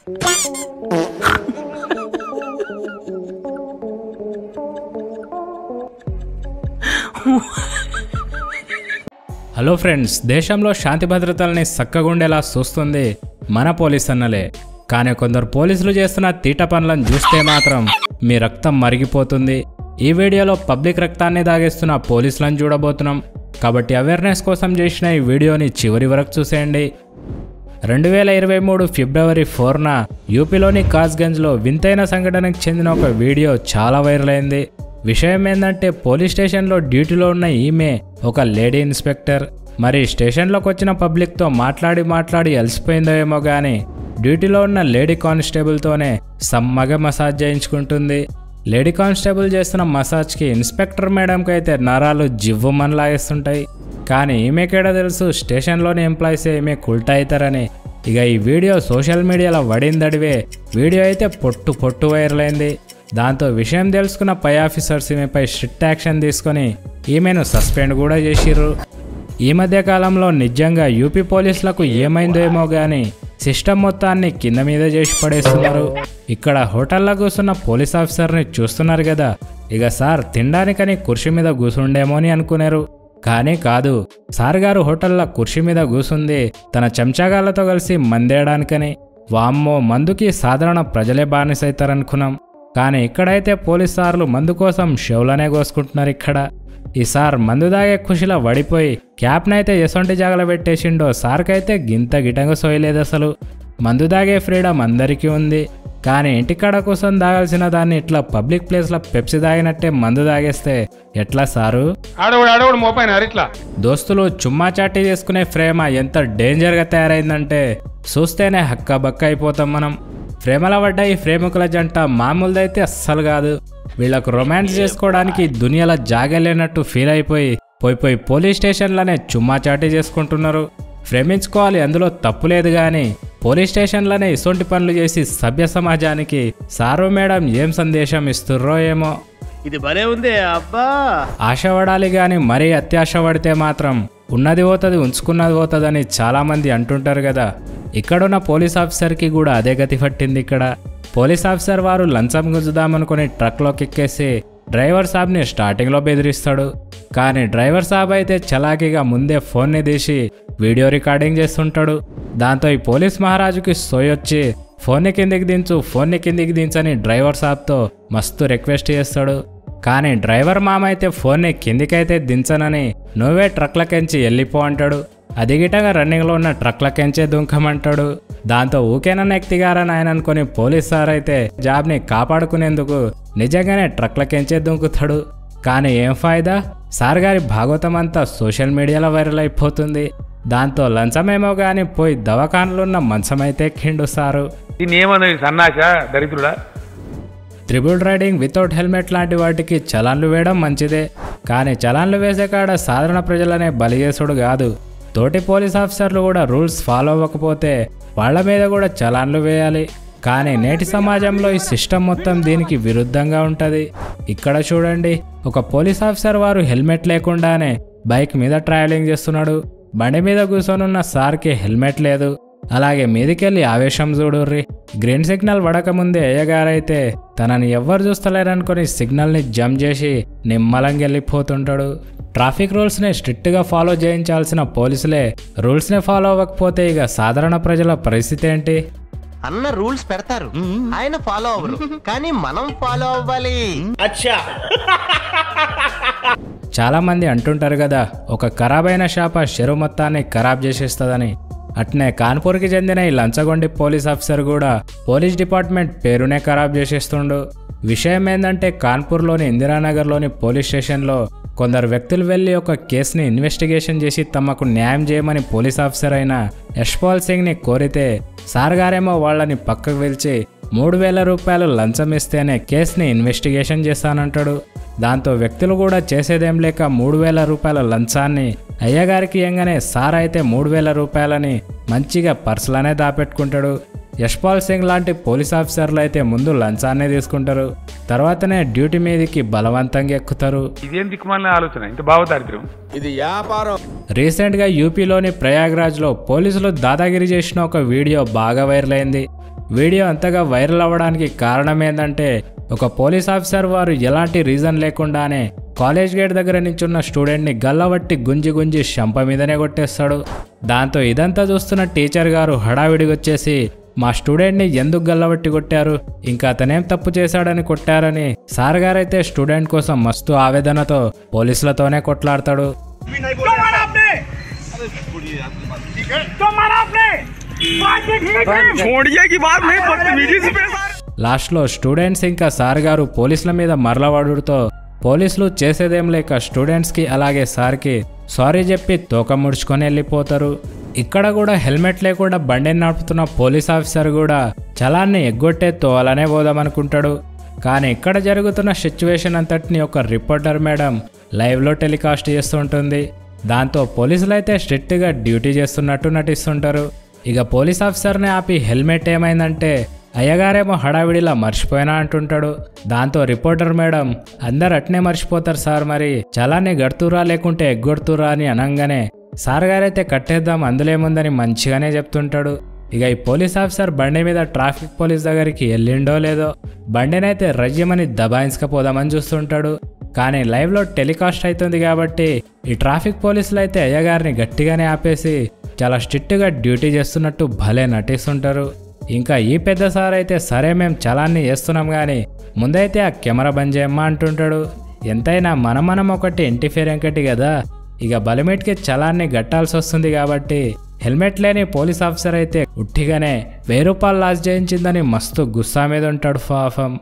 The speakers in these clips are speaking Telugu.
హలో ఫ్రెండ్స్ దేశంలో శాంతి భద్రతల్ని చక్కగుండేలా చూస్తుంది మన పోలీస్ అన్నలే కానీ కొందరు పోలీసులు చేస్తున్న తీట పనులను చూస్తే మాత్రం మీ రక్తం మరిగిపోతుంది ఈ వీడియోలో పబ్లిక్ రక్తాన్ని దాగేస్తున్న పోలీసులను చూడబోతున్నాం కాబట్టి అవేర్నెస్ కోసం చేసిన ఈ వీడియోని చివరి వరకు చూసేయండి రెండు వేల ఇరవై మూడు ఫిబ్రవరి ఫోర్న యూపీలోని కాస్గంజ్లో వింతైన సంఘటనకు చెందిన ఒక వీడియో చాలా వైరల్ అయింది విషయం ఏంటంటే పోలీస్ స్టేషన్లో డ్యూటీలో ఉన్న ఈమె ఒక లేడీ ఇన్స్పెక్టర్ మరి స్టేషన్లోకి వచ్చిన పబ్లిక్తో మాట్లాడి మాట్లాడి అలసిపోయిందో ఏమో కానీ డ్యూటీలో ఉన్న లేడీ కానిస్టేబుల్తోనే సమ్మగా మసాజ్ చేయించుకుంటుంది లేడీ కానిస్టేబుల్ చేస్తున్న మసాజ్కి ఇన్స్పెక్టర్ మేడంకి అయితే నరాలు జివ్వుమని లాగేస్తుంటాయి కానీ ఈమెకేడా తెలుసు స్టేషన్లోని ఎంప్లాయీస్ ఈమె కుల్టా అవుతారని ఇక ఈ వీడియో సోషల్ మీడియాలో వడిందడివే వీడియో అయితే పొట్టు పొట్టు వైరల్ అయింది దాంతో విషయం తెలుసుకున్న పై ఆఫీసర్స్ ఈమెపై స్ట్రిక్ట్ యాక్షన్ తీసుకొని ఈమెను సస్పెండ్ కూడా చేసిర్రు ఈ మధ్య కాలంలో నిజంగా యూపీ పోలీసులకు ఏమైందో ఏమో కానీ సిస్టమ్ మొత్తాన్ని కింద మీద చేసి పడేస్తున్నారు ఇక్కడ హోటల్లో కూర్చున్న పోలీస్ ఆఫీసర్ని చూస్తున్నారు కదా ఇక సార్ తినడానికని కుర్చీ మీద కూర్చుండేమో అని అనుకున్నారు కానీ కాదు సార్ గారు హోటల్లో కుర్చీ మీద కూసుంది తన చెంచాగాళ్ళతో కలిసి మందేయడానికని వామ్మో మందుకి సాధారణ ప్రజలే బానిసైతారనుకున్నాం కానీ ఇక్కడైతే పోలీస్ సార్లు మందు కోసం షెవులనే కోసుకుంటున్నారు ఇక్కడ ఈ సార్ మందు దాగే ఖుషిలో వడిపోయి క్యాప్నైతే ఎసొంటి జాగల పెట్టేసిండో సార్కైతే గింత గిటంగా సోయలేదు అసలు మందు దాగే ఫ్రీడమ్ అందరికీ ఉంది కానీ ఇంటికాడ కోసం దాగాల్సిన దాన్ని ఇట్లా పబ్లిక్ ప్లేస్లో పెప్సీ తాగినట్టే మందు తాగేస్తే ఎట్లా సారు ఆడవాడు ఆడవాడు మోపైన ఇట్లా దోస్తులు చుమ్మా చాటీ చేసుకునే ప్రేమ ఎంత డేంజర్గా తయారైందంటే చూస్తేనే హక్క బక్క అయిపోతాం మనం ప్రేమల పడ్డ ఈ ప్రేమికుల జంట మామూలుదైతే అస్సలు కాదు వీళ్ళకు రొమాన్స్ చేసుకోవడానికి దునియాలో జాగలేనట్టు ఫీల్ అయిపోయి పోయి పోయి పోలీస్ స్టేషన్లోనే చుమ్మా చాటీ చేసుకుంటున్నారు ప్రేమించుకోవాలి అందులో తప్పు లేదు కానీ పోలీస్ స్టేషన్లోనే ఇసొంటి పనులు చేసి సభ్య సమాజానికి సారు మేడం ఏం సందేశం ఇస్తుర్రో ఏమో ఇది భలే ఉంది అబ్బా ఆశపడాలి కానీ మరీ అత్యాశ పడితే మాత్రం ఉన్నది పోతుంది ఉంచుకున్నది పోతుందని చాలామంది అంటుంటారు కదా ఇక్కడున్న పోలీస్ ఆఫీసర్కి కూడా అదే గతి పట్టింది ఇక్కడ పోలీస్ ఆఫీసర్ వారు లంచం గుంజుదామనుకుని ట్రక్లోకి ఎక్కేసి డ్రైవర్ సాబ్ని స్టార్టింగ్లో బెదిరిస్తాడు కానీ డ్రైవర్ సాబ్ అయితే చలాకీగా ముందే ఫోన్ని తీసి వీడియో రికార్డింగ్ చేస్తుంటాడు దాంతో ఈ పోలీస్ మహారాజుకి సోయొచ్చి ఫోన్ని కిందికి దించు ఫోన్ని కిందికి దించని డ్రైవర్ సాబ్తో మస్తు రిక్వెస్ట్ చేస్తాడు కానీ డ్రైవర్ మామ అయితే ఫోన్ని కిందికైతే దించనని నువ్వే ట్రక్లకెంచి వెళ్ళిపో అంటాడు అది గిటగా రన్నింగ్లో ఉన్న ట్రక్లకెంచే దుంకమంటాడు దాంతో ఊకేనన్న ఎక్తిగారని ఆయన అనుకుని పోలీస్ సార్ అయితే జాబ్ని కాపాడుకునేందుకు నిజంగానే ట్రక్లకెంచే దుంకుతాడు కానీ ఏం ఫాయిదా సార్ గారి భాగవతం అంతా సోషల్ మీడియాలో వైరల్ అయిపోతుంది దాంతో లంచమేమో గాని పోయి దవాఖానలో ఉన్న మంచమైతే ఎక్కిండు సారు దీన్ని ఏమన్నది సన్నాస దరిద్రుడా త్రిబుల్ రైడింగ్ వితౌట్ హెల్మెట్ లాంటి వాటికి చలాన్లు వేయడం మంచిదే కానీ చలాన్లు వేసే కాడ సాధారణ ప్రజలనే బలి చేసుడు కాదు తోటి పోలీస్ ఆఫీసర్లు కూడా రూల్స్ ఫాలో అవ్వకపోతే వాళ్ళ మీద కూడా చలాన్లు వేయాలి కానీ నేటి సమాజంలో ఈ సిస్టమ్ మొత్తం దీనికి విరుద్ధంగా ఉంటుంది ఇక్కడ చూడండి ఒక పోలీస్ ఆఫీసర్ వారు హెల్మెట్ లేకుండానే బైక్ మీద ట్రావెలింగ్ చేస్తున్నాడు బండి మీద కూర్చొనున్న సార్కి హెల్మెట్ లేదు అలాగే మీదికెళ్ళి ఆవేశం చూడుర్రి గ్రీన్ సిగ్నల్ పడకముందే అయ్యగారైతే తనని ఎవ్వరు చూస్తలేరనుకొని సిగ్నల్ని జంప్ చేసి నిమ్మలంగా వెళ్ళిపోతుంటాడు ట్రాఫిక్ రూల్స్ని స్ట్రిక్ట్గా ఫాలో చేయించాల్సిన పోలీసులే రూల్స్ని ఫాలో అవ్వకపోతే ఇక సాధారణ ప్రజల పరిస్థితి ఏంటి అన్న రూల్స్ పెడతారు ఆయన ఫాలో అవ్వరు కానీ మనం ఫాలో అవ్వాలి అచ్చా చాలా మంది అంటుంటారు కదా ఒక ఖరాబైన షాప చెరువు మొత్తాన్ని ఖరాబ్ చేసేస్తుందని అట్నే కాన్పూర్కి చెందిన ఈ లంచగొండి పోలీస్ ఆఫీసర్ కూడా పోలీస్ డిపార్ట్మెంట్ పేరునే ఖరాబ్ చేసేస్తుండు విషయం ఏంటంటే కాన్పూర్లోని ఇందిరానగర్లోని పోలీస్ స్టేషన్లో కొందరు వ్యక్తులు వెళ్లి ఒక కేసుని ఇన్వెస్టిగేషన్ చేసి తమకు న్యాయం చేయమని పోలీస్ ఆఫీసర్ అయిన యశ్పాల్ సింగ్ని కోరితే సార్ గారేమో వాళ్ళని పక్కకు పిలిచి మూడు వేల రూపాయలు లంచం ఇస్తేనే కేసుని ఇన్వెస్టిగేషన్ చేస్తానంటాడు దాంతో వ్యక్తులు కూడా చేసేదేం లేక మూడు వేల రూపాయల లంచాన్ని అయ్యగారికి ఇయ్యంగానే సార్ అయితే మూడు వేల రూపాయలని మంచిగా పర్సులనే దాపెట్టుకుంటాడు యశ్పాల్ సింగ్ లాంటి పోలీస్ ఆఫీసర్లు అయితే ముందు లంచాన్ని తీసుకుంటారు తర్వాతనే డ్యూటీ మీదకి బలవంతంగా ఎక్కుతారు ఇదేం దిక్కుమాలిన ఆలోచన ఇంత బావ దారిద్ర్యం రీసెంట్గా యూపీలోని ప్రయాగ్రాజ్లో పోలీసులు దాదాగిరి చేసిన ఒక వీడియో బాగా వైరల్ అయింది వీడియో అంతగా వైరల్ అవ్వడానికి కారణం ఏంటంటే ఒక పోలీస్ ఆఫీసర్ వారు ఎలాంటి రీజన్ లేకుండానే కాలేజ్ గేట్ దగ్గర నించున్న స్టూడెంట్ని గల్లబట్టి గుంజి గుంజి శంప మీదనే కొట్టేస్తాడు దాంతో ఇదంతా చూస్తున్న టీచర్ గారు హడావిడిగా వచ్చేసి మా స్టూడెంట్ని ఎందుకు గల్లబట్టి కొట్టారు ఇంకా అతనేం తప్పు చేశాడని కొట్టారని సార్ గారైతే స్టూడెంట్ కోసం మస్తు ఆవేదనతో పోలీసులతోనే కొట్లాడతాడు तो मारा आपने तो मारा आपने बात भी ठीक है छोड़िए की बात नहीं बदतमीजी से पेश आ रहे లాస్ట్లో స్టూడెంట్స్ ఇంకా సార్ గారు పోలీసుల మీద మరలవాడుతో పోలీసులు చేసేదేం లేక స్టూడెంట్స్కి అలాగే సార్కి సారీ చెప్పి తోక ముడుచుకొని వెళ్ళిపోతారు ఇక్కడ కూడా హెల్మెట్ లేకుండా బండిని నడుపుతున్న పోలీస్ ఆఫీసర్ కూడా చలాన్ని ఎగ్గొట్టే తోలనే పోదామనుకుంటాడు కానీ ఇక్కడ జరుగుతున్న సిచ్యువేషన్ అంతటిని ఒక రిపోర్టర్ మేడం లైవ్లో టెలికాస్ట్ చేస్తుంటుంది దాంతో పోలీసులు అయితే స్ట్రిక్ట్గా డ్యూటీ చేస్తున్నట్టు నటిస్తుంటారు ఇక పోలీస్ ఆఫీసర్ని ఆపి హెల్మెట్ ఏమైందంటే అయ్యగారేమో హడావిడిలా మర్చిపోయినా అంటుంటాడు దాంతో రిపోర్టర్ మేడం అందరు అట్నే మర్చిపోతారు సార్ మరి చలాన్ని గడుతురా లేకుంటే ఎగ్గొడుతురా అని అనగానే సార్ గారైతే కట్టేద్దాం అందులేముందని మంచిగానే చెప్తుంటాడు ఇక ఈ పోలీస్ ఆఫీసర్ బండి మీద ట్రాఫిక్ పోలీస్ దగ్గరికి వెళ్ళిండో లేదో బండినైతే రజ్యమని దబాయించకపోదామని చూస్తుంటాడు కానీ లైవ్లో టెలికాస్ట్ అవుతుంది కాబట్టి ఈ ట్రాఫిక్ పోలీసులు అయితే అయ్యగారిని గట్టిగానే ఆపేసి చాలా స్ట్రిక్ట్గా డ్యూటీ చేస్తున్నట్టు భలే నటిస్తుంటారు ఇంకా ఈ పెద్ద సార్ అయితే సరే మేము చలాన్ని వేస్తున్నాం కానీ ముందైతే ఆ కెమెరా బంద్ చేయమ్మా అంటుంటాడు ఎంతైనా మనం మనం ఒకటి ఇంటిఫేర్ ఎంకటి కదా ఇక బలిమిట్కి చలాన్ని గట్టాల్సి వస్తుంది కాబట్టి హెల్మెట్ లేని పోలీస్ ఆఫీసర్ అయితే ఉట్టిగానే వెయ్యి రూపాయలు లాస్ చేయించిందని మస్తు గుస్సా మీద ఉంటాడు పాపం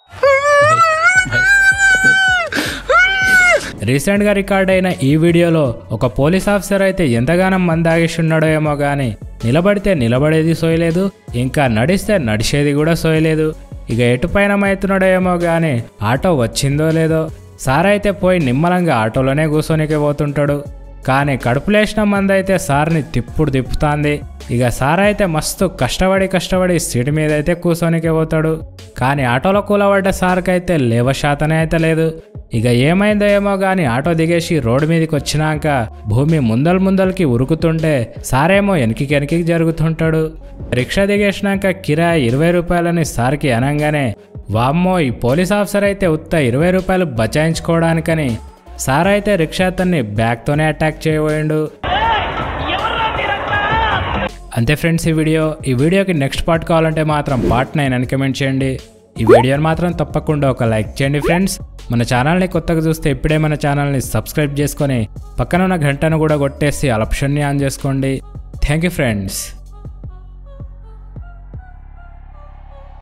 రీసెంట్గా రికార్డ్ అయిన ఈ వీడియోలో ఒక పోలీస్ ఆఫీసర్ అయితే ఎంతగానో మందాగిష్ ఉన్నాడో ఏమో కానీ నిలబడితే నిలబడేది సోయలేదు ఇంకా నడిస్తే నడిచేది కూడా సోయలేదు ఇక ఎటు పయనమవుతున్నాడో ఏమో కానీ ఆటో వచ్చిందో లేదో సార్ అయితే పోయి నిమ్మలంగా ఆటోలోనే కూర్చొనికి పోతుంటాడు కానీ కడుపులేసిన మంది అయితే సార్ని తిప్పుడు తిప్పుతాంది ఇక సార్ అయితే మస్తు కష్టపడి కష్టపడి సీటు మీద అయితే కూర్చొనికే పోతాడు కానీ ఆటోలో కూలబడ్డ సార్కి అయితే లేవ శాతనే అయితే లేదు ఇక ఏమైందో ఏమో కానీ ఆటో దిగేసి రోడ్డు మీదకి వచ్చినాక భూమి ముందలు ముందలకి ఉరుకుతుంటే సారేమో వెనక్కి వెనక్కి జరుగుతుంటాడు రిక్షా దిగేసినాక కిరాయి ఇరవై రూపాయలని సార్కి అనగానే వామ్మో ఈ పోలీస్ ఆఫీసర్ అయితే ఉత్త ఇరవై రూపాయలు బచాయించుకోవడానికని సార్ అయితే రిక్షా అతన్ని బ్యాగ్తోనే అటాక్ చేయబోయిండు అంతే ఫ్రెండ్స్ ఈ వీడియో ఈ వీడియోకి నెక్స్ట్ పార్ట్ కావాలంటే మాత్రం పార్ట్ నైన్ అని కమెంట్ చేయండి ఈ వీడియోని మాత్రం తప్పకుండా ఒక లైక్ చేయండి ఫ్రెండ్స్ మన ఛానల్ని కొత్తగా చూస్తే ఇప్పుడే మన ఛానల్ని సబ్స్క్రైబ్ చేసుకొని పక్కన ఉన్న గంటను కూడా కొట్టేసి ఆప్షన్ని ఆన్ చేసుకోండి థ్యాంక్ యూ ఫ్రెండ్స్